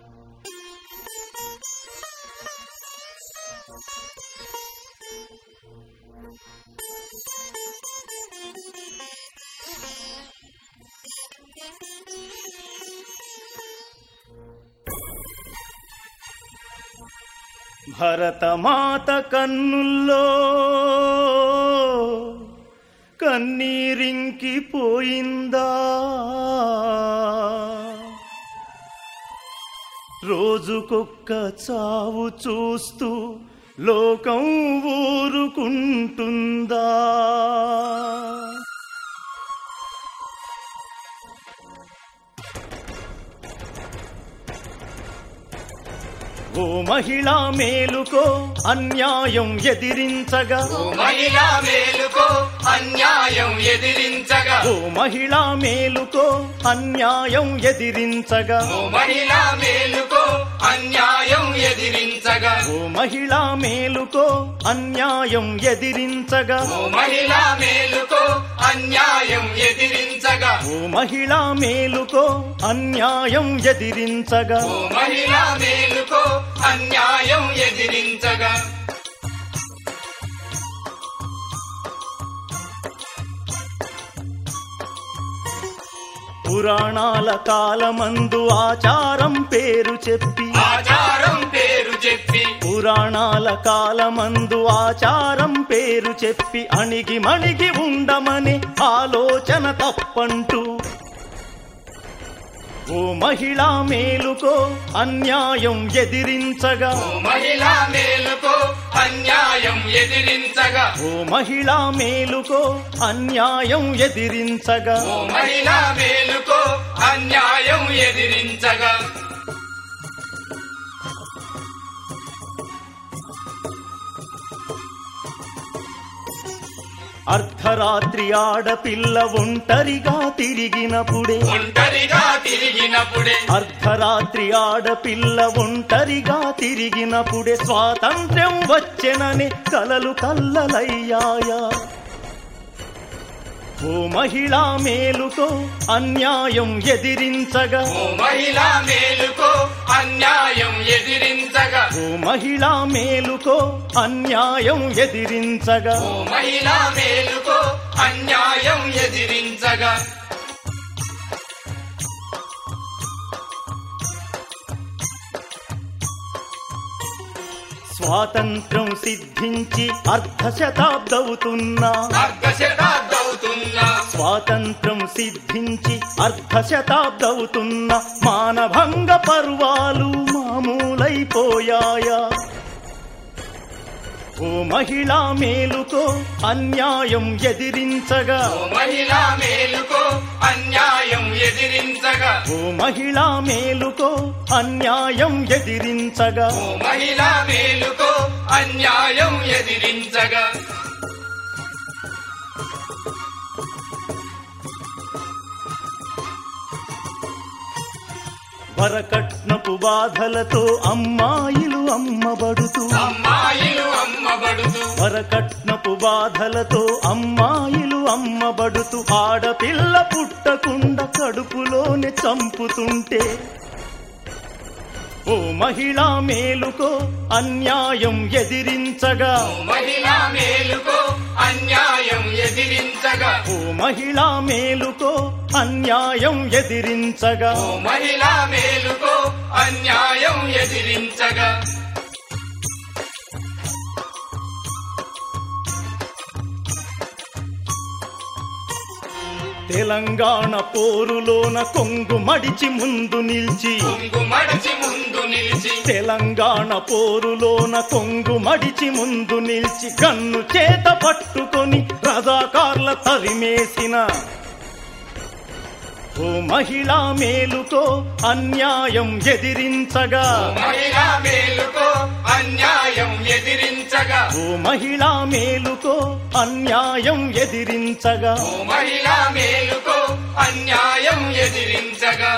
భరతమాత కన్నుల్లో కన్నీరింకి పోయిందా రోజుకొక్క చావు చూస్తూ లోకం ఊరుకుంటుందా ఓ మహిళా మేలుకో అన్యాయం ఎదిరించగా ఓ మహిళా మేలుకో అన్యాయం ఎదిరించగా ఓ మహిళా మేలుకో అన్యాయం ఎదిరించగా ఓ మహిళా మేలుకో అన్యాయం ఎదిరించగా ఓ మహిళా మేలుకో అన్యాయం ఎదిరించగా ఓ మహిళా మేలుకో అన్యాయం ఎదిరించగా ఓ మహిళా మేలుకో అన్యాయం ఎదిరించగా ఓ మహిళా మేలుకో అన్యాయం ఎదిరించగా పురాణాల కాలమందు ఆచారం పేరు చెప్పి ఆచారం పేరు చెప్పి పురాణాల కాలమందు ఆచారం పేరు చెప్పి అణిగి మణిగి ఉండమని ఆలోచన తప్పంటూ ఓ మహిళా మేలుకో అన్యాయం ఎదిరించగా ఓ మహిళా మేలుకో అన్యాయం ఎదిరించగా ఓ మహిళా మేలుకో అన్యాయం ఎదిరించగా ఓ మహిళా మేలుకో అన్యాయం ఎదిరించగా అర్ధరాత్రి ఆడపిల్ల ఒంటరిగా తిరిగినప్పుడే ఒంటరిగా తిరిగినప్పుడే అర్ధరాత్రి ఆడపిల్ల ఒంటరిగా తిరిగినప్పుడే స్వాతంత్ర్యం వచ్చెనని కలలు కల్లలయ్యాయా ఓ మహిళా మేలుకో అన్యాయం ఎదిరించగా ఓ మహిళా మేలుకో అన్యాయం ఎదిరించగా ఓ మహిళా మేలుకో అన్యాయం ఎదిరించగా ఓ మహిళా మేలుకో అన్యాయం ఎదిరించగా స్వాతంత్ర్యం సిద్ధించి అర్ధ శతాబ్దవుతున్నా అర్ధ శతాబ్దవుతున్నా స్వాతంత్ర్యం సిద్ధించి అర్ధ శతాబ్దవుతున్న మానభంగ పర్వాలు మామూలైపోయాయా ఓ మహిళా మేలుకో అన్యాయం ఎదిరించగా ఓ మహిళా మేలుకో అన్యాయం ఎదిరించగా ఓ మహిళా మేలుకో అన్యాయం ఎదిరించగా ఓ మహిళా మేలుకో అన్యాయం ఎదిరించగా వరకట్నపు బాధలతో అమ్మాయిలు అమ్మబడుతూ అమ్మాయిలు అమ్మబడుతూ వరకట్నపు బాధలతో అమ్మాయిలు అమ్మబడుతూ ఆడపిల్ల పుట్టకుండా కడుపులోనే చంపుతుంటే ఓ మహిళా మేలుకో అన్యాయం ఎదిరించగా ఓ మహిళా మేలుకో అన్యాయం ఎదిరించగా ఓ మహిళా మేలుకో అన్యాయం ఎదిరించగా ఓ మహిళా మేలుకో అన్యాయం ఎదిరించగా తెలంగాణ పోరులోన కొంగు మడిచి ముందు నిలిచి కొంగు మడచి ముందు నిలిచి తెలంగాణ పోరులోన కొంగు మడిచి ముందు నిలిచి గన్ను చేత పట్టుకొని రజాకార్ల తరిమేసిన ఓ మహిళా మేలుకో అన్యాయం ఎదిరించగా ఓ మహిళా మేలుకో అన్యాయం ఎదిరించగా ఓ మహిళా మేలుకో అన్యాయం ఎదిరించగా ఓ మహిళా మేలుకో అన్యాయం ఎదిరించగా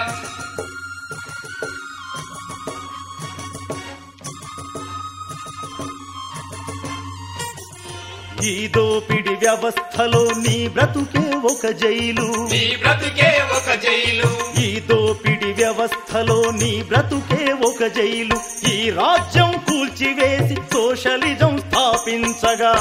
ఈ దోపిడి వ్యవస్థలో నీ బ్రతుకే ఒక జైలు నీ బ్రతుకే ఒక జైలు ఈ దోపిడి వ్యవస్థ వ్యవస్థలో నీ బ్రతుకే ఒక జైలు ఈ రాజ్యం కూల్చివేసి సోషలిజం స్థాపించగా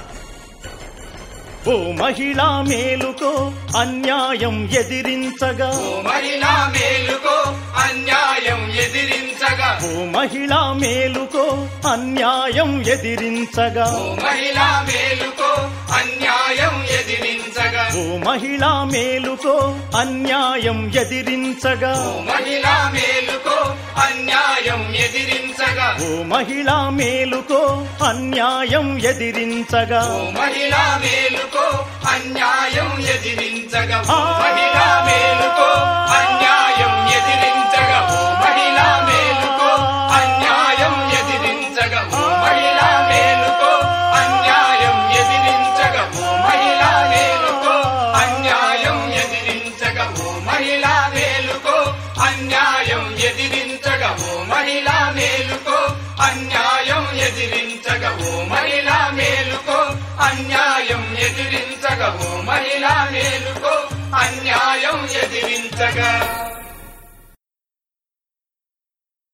ఓ మహిళా మేలుకో అన్యాయం ఎదిరించగా ఓ మహిళా మేలుకో అన్యాయం ఎదిరించగా ఓ మహిళా మేలుకో అన్యాయం ఎదిరించగా ఓ మహిళా మేలుకో అన్యాయం ఎదిరించగా ఓ మహిళా మేలుకో అన్యాయం ఎదిరించగా ఓ మహిళా మేలుకో అన్యాయం ఎదిరించగా ఓ మహిళా మేలుకో అన్యాయం ఎదిరించగా ఓ మహిళా మేలుకో అన్యాయం ఎదిరించగా ఓ ఆ. మహిళా మేలుకో అన్యాయం ఎదిరించగా ఓ మహిళా మేలుకో అన్యాయం ఎదిరించగా ఓ మహిళా మేలుకో అన్యాయం ఎదిరించగా ఓ మహిళా మేలుకో అన్యాయం ఎదిరించగా ఓ మహిళా మేలుకో అన్యాయం ఎదిరించగా ఓ మహిళా మేలుకో అన్యాయం ఎదిరించగా ఓ మహిళా మేలుకో అన్యాయం ఎదిరించగా ఓ మహిళా మేలుకో అన్యాయం ఎదిరించగా